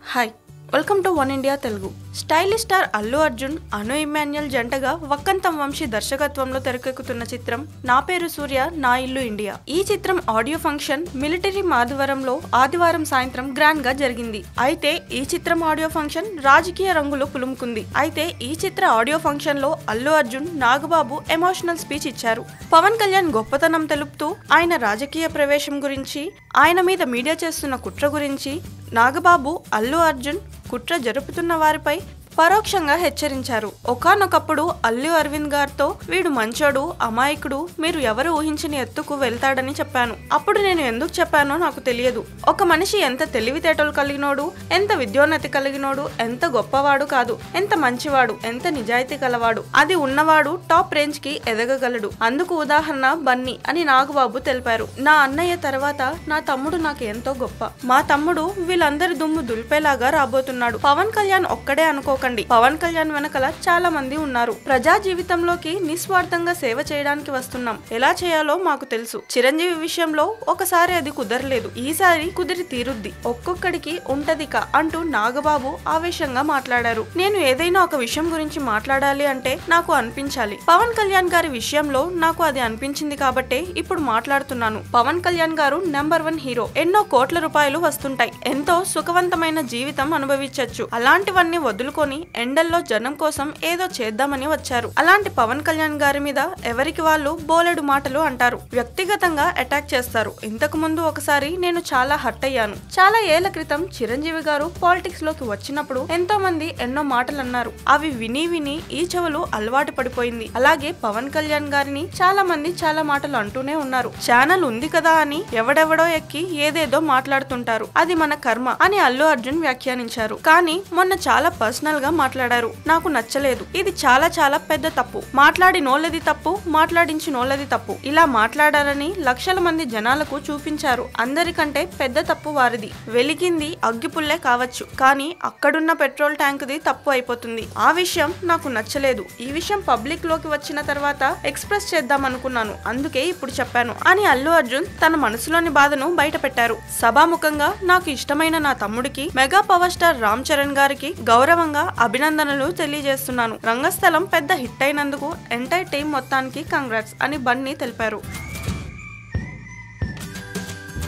hi welcome to One India Telugu stylish star Allu Arjun Anu Emmanuel జంటగా వక్కంతం వంశీ దర్శకత్వంలో తెరకెక్కుతున్న చిత్రం నా పేరు సూర్య నా ఇల్లు ఇండియా ఈ చిత్రం ఆడియో ఫంక్షన్ మిలిటరీ మాధవరంలో ఆదివారం సాయంత్రం గ్రాండ్ గా జరిగింది అయితే ఈ చిత్రం ఆడియో ఫంక్షన్ రాజకీయ రంగులు పులుముకుంది అయితే ఈ చిత్ర ఆడియో ఫంక్షన్ లో అల్లు అర్జున్ నాగబాబు ఎమోషనల్ స్పీచ్ ఇచ్చారు పవన్ కళ్యాణ్ గొప్పతనం తెలుపుతూ ఆయన రాజకీయ ప్రవేశం గురించి ఆయన మీద మీడియా చేస్తున్న కుట్ర గురించి నాగబాబు అల్లు అర్జున్ కుట్ర జరుపుతున్న వారిపై పరోక్షంగా హెచ్చరించారు ఒకానొకప్పుడు అల్లు అరవింద్ గారితో వీడు మంచోడు అమాయకుడు మీరు ఎవరు ఊహించని ఎత్తుకు వెళ్తాడని చెప్పాను అప్పుడు నేను ఎందుకు చెప్పానో నాకు తెలియదు ఒక మనిషి ఎంత తెలివితేటలు కలిగినోడు ఎంత విద్యోన్నతి కలిగినోడు ఎంత గొప్పవాడు కాదు ఎంత మంచివాడు ఎంత నిజాయితీ గలవాడు అది ఉన్నవాడు టాప్ రేంజ్ కి ఎదగగలడు అందుకు ఉదాహరణ బన్నీ అని నాగబాబు తెలిపారు నా అన్నయ్య తర్వాత నా తమ్ముడు నాకు ఎంతో గొప్ప మా తమ్ముడు వీళ్ళందరి దుమ్ము దులిపేలాగా రాబోతున్నాడు పవన్ కళ్యాణ్ ఒక్కడే అనుకోకండి పవన్ కళ్యాణ్ వెనకల చాలా మంది ఉన్నారు ప్రజా జీవితంలోకి నిస్వార్థంగా సేవ చేయడానికి వస్తున్నాం ఎలా చేయాలో మాకు తెలుసు చిరంజీవి విషయంలో ఒకసారి అది కుదరలేదు ఈసారి కుదిరి తీరుద్ది ఒక్కొక్కడికి ఉంటదిక అంటూ నాగబాబు ఆవేశంగా మాట్లాడారు నేను ఏదైనా ఒక విషయం గురించి మాట్లాడాలి అంటే నాకు అనిపించాలి పవన్ కళ్యాణ్ గారి విషయంలో నాకు అది అనిపించింది కాబట్టే ఇప్పుడు మాట్లాడుతున్నాను పవన్ కళ్యాణ్ గారు నెంబర్ వన్ హీరో ఎన్నో కోట్ల రూపాయలు వస్తుంటాయి ఎంతో సుఖవంతమైన జీవితం అనుభవించవచ్చు అలాంటివన్నీ వదులుకొని ఎండల్లో జనం కోసం ఏదో చేద్దామని వచ్చారు అలాంటి పవన్ కళ్యాణ్ గారి మీద ఎవరికి వాళ్ళు బోలెడు మాటలు అంటారు వ్యక్తిగతంగా అటాక్ చేస్తారు ఇంతకు ముందు ఒకసారి నేను చాలా హర్ట్ అయ్యాను చాలా ఏళ్ల క్రితం చిరంజీవి గారు పాలిటిక్స్ లోకి వచ్చినప్పుడు ఎంతో మంది ఎన్నో మాటలు అన్నారు అవి విని విని ఈ చెవులు అలవాటు పడిపోయింది అలాగే పవన్ కళ్యాణ్ గారిని చాలా మంది చాలా మాటలు అంటూనే ఉన్నారు ఛానల్ ఉంది కదా అని ఎవడెవడో ఎక్కి ఏదేదో మాట్లాడుతుంటారు అది మన కర్మ అని అల్లు అర్జున్ వ్యాఖ్యానించారు కానీ మొన్న చాలా పర్సనల్ గా మాట్లాడారు నాకు నచ్చలేదు ఇది చాలా చాలా పెద్ద తప్పు మాట్లాడి నోళ్ళది తప్పు మాట్లాడించి నోళ్ళది తప్పు ఇలా మాట్లాడారని లక్షల మంది జనాలకు చూపించారు అందరికంటే పెద్ద తప్పు వారిది వెలిగింది అగ్గిపుల్లే కావచ్చు కానీ అక్కడున్న పెట్రోల్ ట్యాంకుది తప్పు అయిపోతుంది ఆ విషయం నాకు నచ్చలేదు ఈ విషయం పబ్లిక్ లోకి వచ్చిన తర్వాత ఎక్స్ప్రెస్ చేద్దాం అనుకున్నాను అందుకే ఇప్పుడు చెప్పాను అని అల్లు అర్జున్ తన మనసులోని బాధను బయట పెట్టారు సభాముఖంగా నాకు ఇష్టమైన నా తమ్ముడికి mega power star Ram Charan గారికి గౌరవంగా అభినందనలు తెలియజేస్తున్నాను రంగస్థలం పెద్ద హిట్ అయినందుకు ఎంటైర్ టీం మొత్తానికి కంగ్రాట్స్ అని బన్నీ తెలిపారు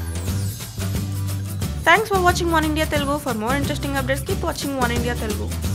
thanks for watching One India Telugu for more interesting updates keep watching One India Telugu